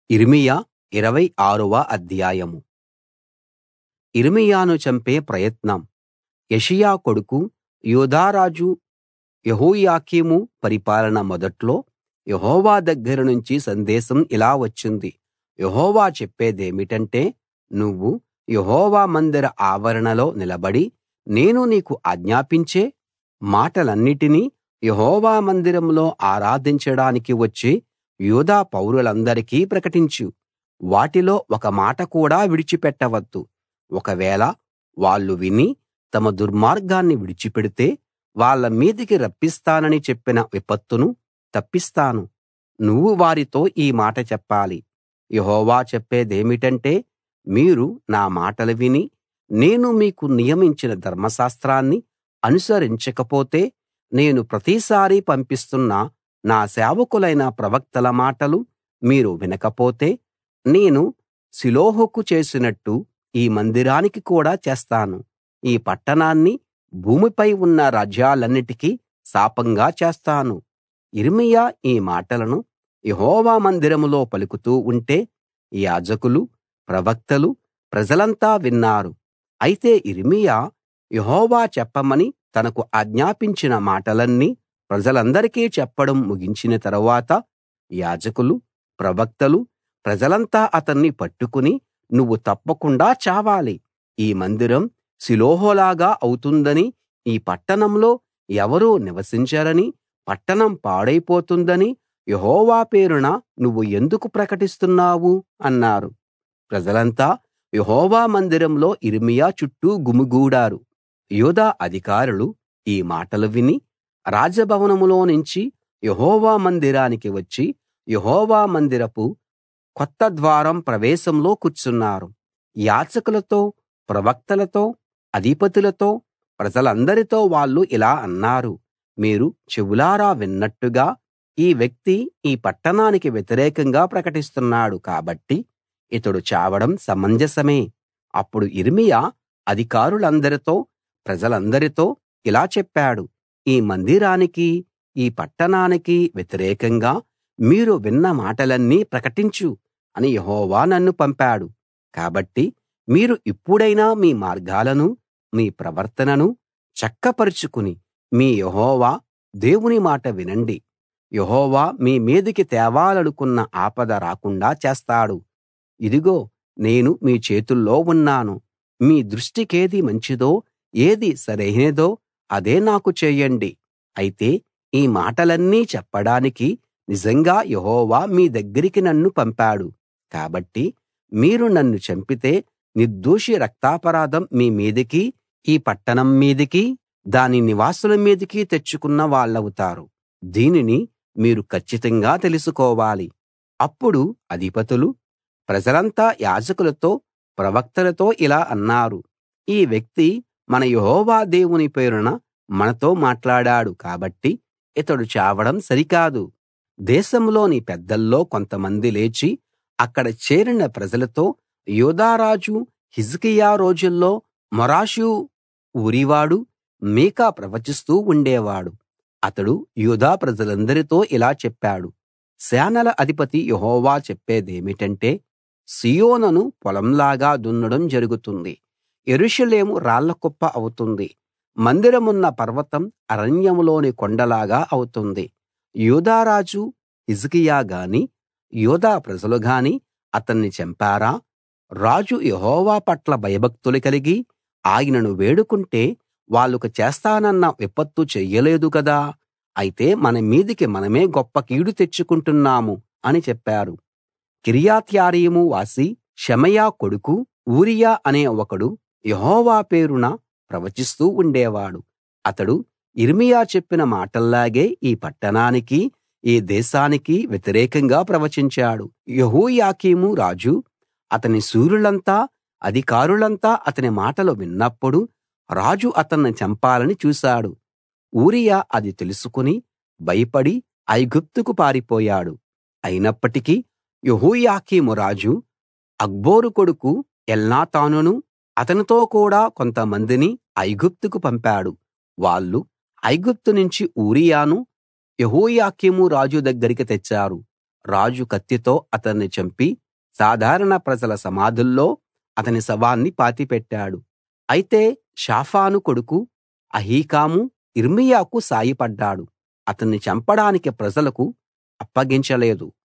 యిర్మీయా ఇరవై ఆరవ అధ్యాయం యిర్మీయాను చంపే ప్రయత్నం యోషీయా కొడుకు యూదా రాజు యెహోయాకీము పరిపాలన మొదట్లో యెహోవా దగ్గర నుంచి సందేశం ఇలా వచ్చింది యెహోవా చెప్పేదేమిటంటే నువ్వు యెహోవా మందిర ఆవరణలో నిలబడి నేను నీకు ఆజ్ఞాపించే మాటలన్నిటినీ యెహోవా మందిరంలో ఆరాధించడానికి వచ్చే యూదా పౌరులందరికీ ప్రకటించు వాటిలో ఒక మాట కూడా విడిచిపెట్టవద్దు ఒకవేళ వాళ్ళు విని తమ దుర్మార్గాన్ని విడిచిపెడితే వాళ్ళ మీదికి రప్పిస్తానని చెప్పిన విపత్తును తప్పిస్తాను నువ్వు వారితో ఈ మాట చెప్పాలి యెహోవా చెప్పేదేమిటంటే మీరు నా మాటలు విని నేను మీకు నియమించిన ధర్మశాస్త్రాన్ని అనుసరించకపోతే నేను ప్రతిసారీ పంపిస్తున్న నా సేవకులైన ప్రవక్తల మాటలు మీరు వినకపోతే నేను షిలోహుకు చేసినట్టు ఈ మందిరానికి కూడా చేస్తాను ఈ పట్టణాన్ని భూమిపై ఉన్న రాజ్యాలన్నిటికీ శాపంగా చేస్తాను యిర్మీయా ఈ మాటలను యెహోవా మందిరంలో పలుకుతూ ఉంటే యాజకులు ప్రవక్తలు ప్రజలంతా విన్నారు అయితే యిర్మీయా యెహోవా చెప్పమని తనకు ఆజ్ఞాపించిన మాటలన్నీ ప్రజలందరికీ చెప్పడం ముగించిన తరువాత యాజకులు ప్రవక్తలు ప్రజలంతా అతన్ని పట్టుకుని నువ్వు తప్పకుండా చావాలి ఈ మందిరం షిలోహులాగా అవుతుందని ఈ పట్టణంలో ఎవరూ నివసించరని పట్టణం పాడైపోతుందని యెహోవా పేరున నువ్వు ఎందుకు ప్రకటిస్తున్నావు అన్నారు ప్రజలంతా యెహోవా మందిరంలో యిర్మీయా చుట్టూ గుమిగూడారు యూదా అధికారులు ఈ మాటలు విని రాజభవనంలో నుంచి యెహోవా మందిరానికి వచ్చి యెహోవా మందిరపు కొత్త ద్వారం ప్రవేశంలో కూర్చున్నారు యాజకులతో ప్రవక్తలతో అధిపతులతో ప్రజలందరితో వాళ్ళు ఇలా అన్నారు మీరు చెవులారా విన్నట్టుగా ఈ వ్యక్తి ఈ పట్టణానికి వ్యతిరేకంగా ప్రకటిస్తున్నాడు కాబట్టి ఇతడు చావడం సమంజసమే అప్పుడు యిర్మీయా అధికారులందరితో ప్రజలందరితో ఇలా చెప్పాడు ఈ మందిరానికి ఈ పట్టణానికి వ్యతిరేకంగా మీరు విన్న మాటలన్నీ ప్రకటించు అని యెహోవా నన్ను పంపాడు కాబట్టి మీరు ఇప్పుడైనా మీ మార్గాలను మీ ప్రవర్తనను చక్కపరుచుకుని మీ యెహోవా దేవుని మాట వినండి యెహోవా మీ మీదికి తేవాలనుకున్న ఆపద రాకుండా చేస్తాడు ఇదిగో నేను మీ చేతుల్లో ఉన్నాను మీ దృష్టికేది మంచిదో ఏది సరైనదో అదే నాకు చేయండి అయితే ఈ మాటలన్నీ చెప్పడానికి నిజంగా యెహోవా మీ దగ్గరికి నన్ను పంపాడు కాబట్టి మీరు నన్ను చంపితే నిర్దోషి రక్తాపరాధం మీ మీదికి ఈ పట్టణం మీదికి దాని నివాసుల మీదికి తెచ్చుకున్న వాళ్ళవుతారు దీనిని మీరు కచ్చితంగా తెలుసుకోవాలి అప్పుడు అధిపతులు ప్రజలంతా యాజకులతో ప్రవక్తలతో ఇలా అన్నారు ఈ వ్యక్తి మన యెహోవా దేవుని పేరున మనతో మాట్లాడాడు కాబట్టి ఇతడు చావడం సరికాదు దేశంలోని పెద్దల్లో కొంతమంది లేచి అక్కడ చేరిన ప్రజలతో యూదా రాజు హిజ్కియా రోజుల్లో మొరాషు ఊరివాడు మీకా ప్రవచిస్తూ ఉండేవాడు అతడు యూదా ప్రజలందరితో ఇలా చెప్పాడు సేనల అధిపతి యెహోవా చెప్పేదేమిటంటే సీయోనును పొలంలాగా దున్నడం జరుగుతుంది యెరూషలేము రాళ్లకుప్ప అవుతుంది మందిరమున్న పర్వతం అరణ్యంలోని కొండలాగా అవుతుంది యూదా రాజు హిజ్కియా గాని యూదా ప్రజలు గాని అతన్ని చంపారా రాజు యెహోవా పట్ల భయభక్తులు కలిగి ఆయనను వేడుకుంటే వాళ్ళకు చేస్తానన్న విపత్తు చెయ్యలేదు కదా అయితే మన మీదికి మనమే గొప్ప కీడు తెచ్చుకుంటున్నాము అని చెప్పారు కిర్యత్యారీము వాసి షెమయా కొడుకు ఊరియా అనే ఒకడు యెహోవా పేరున ప్రవచిస్తూ ఉండేవాడు అతడు యిర్మీయా చెప్పిన మాటల్లాగే ఈ పట్టణానికి ఈ దేశానికి వ్యతిరేకంగా ప్రవచించాడు యెహోయాకీము రాజు అతని శూరులంతా అధికారులంతా అతని మాటలు విన్నప్పుడు రాజు అతన్ని చంపాలని చూశాడు ఊరియా అది తెలుసుకుని భయపడి ఐగుప్తుకు పారిపోయాడు అయినప్పటికీ యెహోయాకీము రాజు అక్బోరు కొడుకు ఎల్నాతానును అతనితో కూడా కొంతమందిని ఐగుప్తుకు పంపాడు వాళ్ళు ఐగుప్తు నుంచి ఊరియాను యెహోయాకీము రాజు దగ్గరికి తెచ్చారు రాజు కత్తితో అతన్ని చంపి సాధారణ ప్రజల సమాధుల్లో అతని శవాన్ని పాతిపెట్టాడు అయితే షాఫాను కొడుకు అహీకాము యిర్మీయాకు సాయపడ్డాడు అతన్ని చంపడానికి ప్రజలకు అప్పగించలేదు